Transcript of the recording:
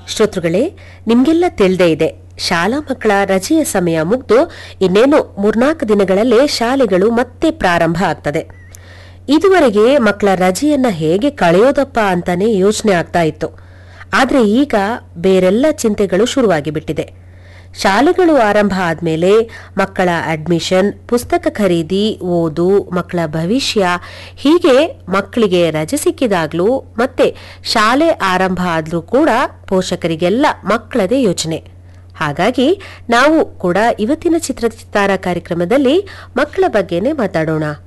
ಶ್ರೋತೃಗಳೇ ನಿಮ್ಗೆಲ್ಲ ತಿಳಿದೇ ಇದೆ ಶಾಲಾ ಮಕ್ಕಳ ರಜೆಯ ಸಮಯ ಮುಗ್ದು ಇನ್ನೇನು ಮೂರ್ನಾಲ್ಕು ದಿನಗಳಲ್ಲೇ ಶಾಲೆಗಳು ಮತ್ತೆ ಪ್ರಾರಂಭ ಆಗ್ತದೆ ಇದುವರೆಗೆ ಮಕ್ಕಳ ರಜೆಯನ್ನ ಹೇಗೆ ಕಳೆಯೋದಪ್ಪ ಅಂತಾನೆ ಯೋಚನೆ ಆಗ್ತಾ ಇತ್ತು ಆದ್ರೆ ಈಗ ಬೇರೆಲ್ಲ ಚಿಂತೆಗಳು ಶುರುವಾಗಿ ಬಿಟ್ಟಿದೆ ಶಾಲೆಗಳು ಆರಂಭ ಆದ್ಮೇಲೆ ಮಕ್ಕಳ ಅಡ್ಮಿಷನ್ ಪುಸ್ತಕ ಖರೀದಿ ಓದು ಮಕ್ಕಳ ಭವಿಷ್ಯ ಹೀಗೆ ಮಕ್ಕಳಿಗೆ ರಜೆ ಸಿಕ್ಕಿದಾಗ್ಲೂ ಮತ್ತೆ ಶಾಲೆ ಆರಂಭ ಆದ್ರೂ ಕೂಡ ಪೋಷಕರಿಗೆಲ್ಲ ಮಕ್ಕಳದೇ ಯೋಚನೆ ಹಾಗಾಗಿ ನಾವು ಕೂಡ ಇವತ್ತಿನ ಚಿತ್ರಚಿತ್ತಾರ ಕಾರ್ಯಕ್ರಮದಲ್ಲಿ ಮಕ್ಕಳ ಬಗ್ಗೆನೇ ಮಾತಾಡೋಣ